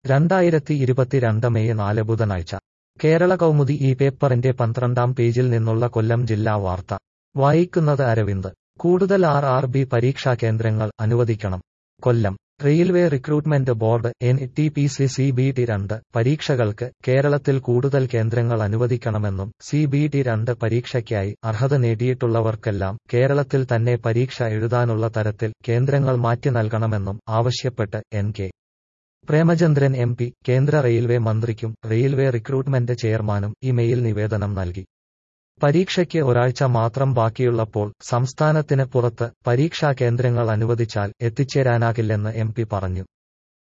രണ്ടായിരത്തി ഇരുപത്തിരണ്ട് മെയ് നാല് ബുധനാഴ്ച കേരള കൗമുദി ഈ പേപ്പറിന്റെ പന്ത്രണ്ടാം പേജിൽ നിന്നുള്ള കൊല്ലം ജില്ലാ വാർത്ത വായിക്കുന്നത് അരവിന്ദ് കൂടുതൽ ആർ ആർ ബി പരീക്ഷാ കേന്ദ്രങ്ങൾ അനുവദിക്കണം Kollam railway recruitment board N T P C C B T രണ്ട് പരീക്ഷകൾക്ക് കേരളത്തിൽ കൂടുതൽ കേന്ദ്രങ്ങൾ അനുവദിക്കണമെന്നും സി ബി ടി രണ്ട് പരീക്ഷയ്ക്കായി അർഹത നേടിയിട്ടുള്ളവർക്കെല്ലാം കേരളത്തിൽ തന്നെ പരീക്ഷ എഴുതാനുള്ള തരത്തിൽ കേന്ദ്രങ്ങൾ മാറ്റി നൽകണമെന്നും ആവശ്യപ്പെട്ട് N K Premachandran M P കേന്ദ്ര റെയിൽവേ മന്ത്രിക്കും റെയിൽവേ റിക്രൂട്ട്മെന്റ് ചെയർമാനും ഇമെയിൽ നിവേദനം നൽകി പരീക്ഷയ്ക്ക് ഒരാഴ്ച മാത്രം ബാക്കിയുള്ളപ്പോൾ സംസ്ഥാനത്തിന് പുറത്ത് പരീക്ഷാ കേന്ദ്രങ്ങൾ അനുവദിച്ചാൽ എത്തിച്ചേരാനാകില്ലെന്ന് എം പി പറഞ്ഞു